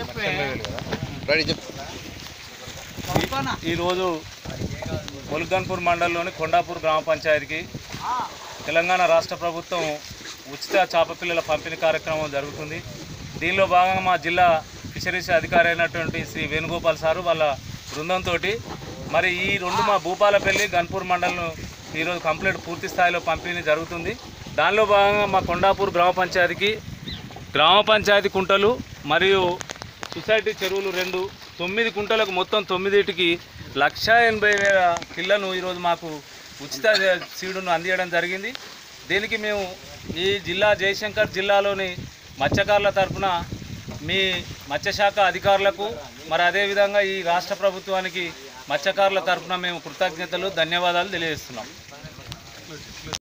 ready చెప్పు ఈరోజు ముల్గన్పూర్ మండలంలోని కొండాపూర్ గ్రామ పంచాయతీకి తెలంగాణ రాష్ట్ర ప్రభుత్వం ఉచిత చేప పిల్లల పంపిణీ కార్యక్రమం జరుగుతుంది దీనిలో భాగంగా మా జిల్లా ఫిషరీస్ అధికారి అయినటువంటి శ్రీ వేణుగోపాల్ సారు వాళ్ళ బృందంతో మరి ఈ రెండు మా భూపాలపల్లి గన్పూర్ మండలం ఈరోజు కంప్లీట్ పూర్తి స్థాయిలో పంపిణీ జరుగుతుంది దానిలో భాగంగా మా కొండాపూర్ గ్రామ పంచాయతీకి గ్రామ పంచాయతీ కుంటలు మరియు సొసైటీ చెరువులు రెండు తొమ్మిది కుంటలకు మొత్తం తొమ్మిదిటికి లక్ష ఎనభై వేల పిల్లను ఈరోజు మాకు ఉచిత సీడును అందించడం జరిగింది దీనికి మేము ఈ జిల్లా జయశంకర్ జిల్లాలోని మత్స్యకారుల తరఫున మీ మత్స్యశాఖ అధికారులకు మరి అదేవిధంగా ఈ రాష్ట్ర ప్రభుత్వానికి మత్స్యకారుల తరఫున మేము కృతజ్ఞతలు ధన్యవాదాలు తెలియజేస్తున్నాం